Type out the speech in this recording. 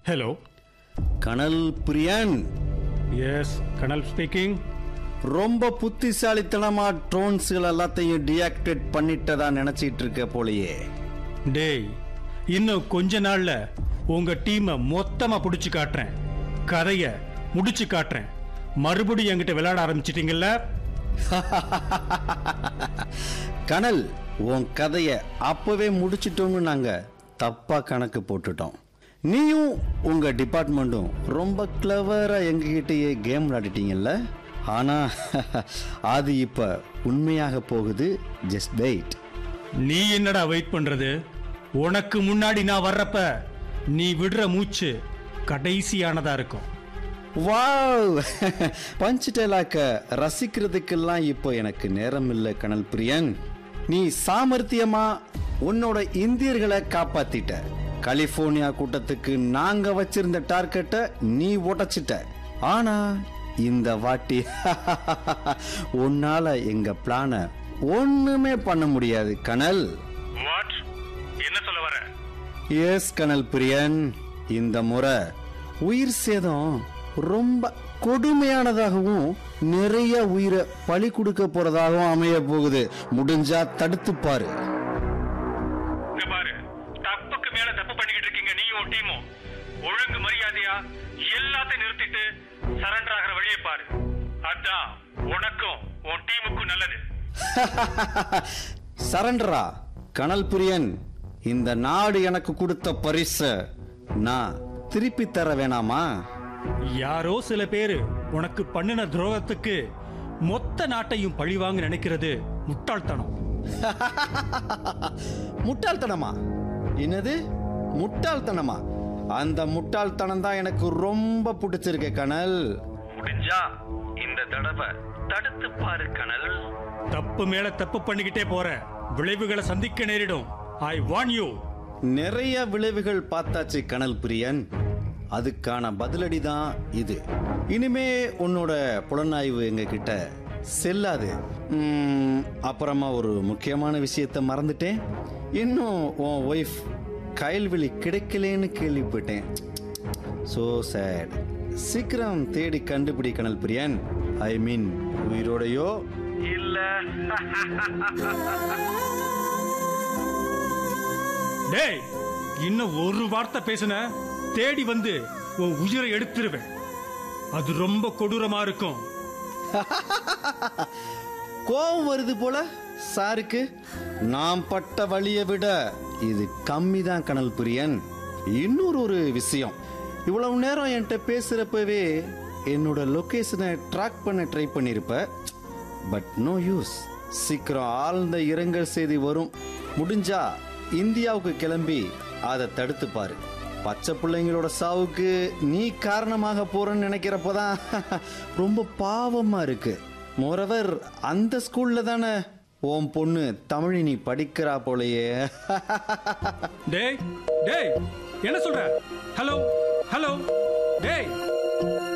hello கனல் பிரியன் S கனல் speaking ரொம்ப புத்திசாலித்தனமா ட்ரோன்ஸ்கள் எல்லாத்தையும் டீஆக்டிவேட் பண்ணிட்டதா நினைச்சிட்டு இருக்க போலயே டேய் இன்னும் கொஞ்ச நாள்ல உங்க டீமை மொத்தமா புடிச்சு காட்டுறேன் கதைய முடிச்சு காட்டுறேன் மறுபடியும் என்கிட்ட விளையாட ஆரம்பிச்சிட்டீங்கல்ல கனல் உன் கதைய அப்பவே முடிச்சிட்டோம்னு நாங்க தப்பா கணக்கு போட்டுட்டோம் நீயும் உங்க டிபார்ட்மெண்ட்டும் ரொம்ப கிளவரா எங்ககிட்டயே கேம் விளையாடிட்டீங்கல்ல ஆனா அது இப்ப உண்மையாக போகுது ஜஸ்ட் வெயிட் நீ என்னடா வெயிட் பண்றது உனக்கு முன்னாடி நான் வர்றப்ப நீ விடுற மூச்சு கடைசியானதா இருக்கும் வாவ் பஞ்ச் டைலாக்க ரசிக்கிறதுக்கெல்லாம் இப்போ எனக்கு நேரம் இல்லை கனல் பிரியன் நீ சாமர்த்தியமா உன்னோட இந்தியர்களை காப்பாத்திட்ட கலிபோர்னியா கூட்டத்துக்கு நாங்க வச்சிருந்த டார்கெட்டை நீ உடைச்சிட்ட ஆனா இந்த வாட்டி உன்னால எங்க பிளான ஒண்ணுமே பண்ண முடியாது கனல் வாட் என்ன சொல்ல வர எஸ் கனல் பிரியன் இந்த முறை உயிர் சேதம் ரொம்ப கொடுமையானதாகவும் நிறைய உயிரை பலி கொடுக்க போறதாகவும் அமைய போகுது முடிஞ்சா தடுத்து பாரு இங்க பாரு தப்புக்கு மேல தப்பு பண்ணிக்கிட்டு இருக்கீங்க நீயும் டீமும் ஒழுங்கு மரியாதையா எல்லாத்தையும் நிறுத்திட்டு சரண்டர் ஆகிற வழியை பாரு அதான் உனக்கும் உன் டீமுக்கும் நல்லது சரண்டரா கனல் பிரியன் இந்த நாடு எனக்கு கொடுத்த பரிசு நான் திருப்பி தர வேணாமா யாரோ சில பேரு உனக்கு பண்ணின துரோகத்துக்கு மொத்த நாட்டையும் பழிவாங்க நினைக்கிறது முட்டாள்தனம் முட்டாள்தனமா என்னது முட்டாள்தனமா அந்த முட்டாள்தனம் தான் எனக்கு ரொம்ப பிடிச்சிருக்கு கனல் முடிஞ்சா இந்த தடவை தடுத்து பாரு கனல் தப்பு மேல தப்பு பண்ணிக்கிட்டே போற விளைவுகளை சந்திக்க நேரிடும் ஐ வான் யூ நிறைய விளைவுகள் பார்த்தாச்சு கனல் பிரியன் அதுக்கான பதிலடி தான் இது இனிமே உன்னோட புலனாய்வு எங்க கிட்ட செல்லாது உம், அப்புறமா ஒரு முக்கியமான விஷயத்த மறந்துட்டேன் இன்னும் உன் ஒய்ஃப் கயல்வெளி கிடைக்கலேன்னு கேள்விப்பட்டேன் சோ சேட் சீக்கிரம் தேடி கண்டுபிடி கனல் பிரியன் ஐ மீன் உயிரோடையோ இல்ல டேய் இன்னும் ஒரு வார்த்தை பேசுன தேடி வந்து உன் உயிரை எடுத்துருவேன் அது ரொம்ப கொடூரமா இருக்கும் கோபம் வருது போல சாருக்கு நாம் பட்ட வழியை விட இது கம்மி தான் கனல் பிரியன் இன்னொரு ஒரு விஷயம் இவ்வளவு நேரம் என்கிட்ட பேசுறப்பவே என்னோட லொகேஷனை ட்ராக் பண்ண ட்ரை பண்ணிருப்ப பட் நோ யூஸ் சீக்கிரம் ஆழ்ந்த இரங்கல் செய்தி வரும் முடிஞ்சா இந்தியாவுக்கு கிளம்பி அதை தடுத்து பாரு பச்சை பிள்ளைங்களோட சாவுக்கு நீ காரணமாக போறன்னு நினைக்கிறப்பதான் ரொம்ப பாவமா இருக்கு மோரவர் அந்த ஸ்கூல்ல தானே உன் பொண்ணு தமிழினி படிக்கிறா போலயே டேய் டேய் என்ன சொல்ற ஹலோ ஹலோ டேய்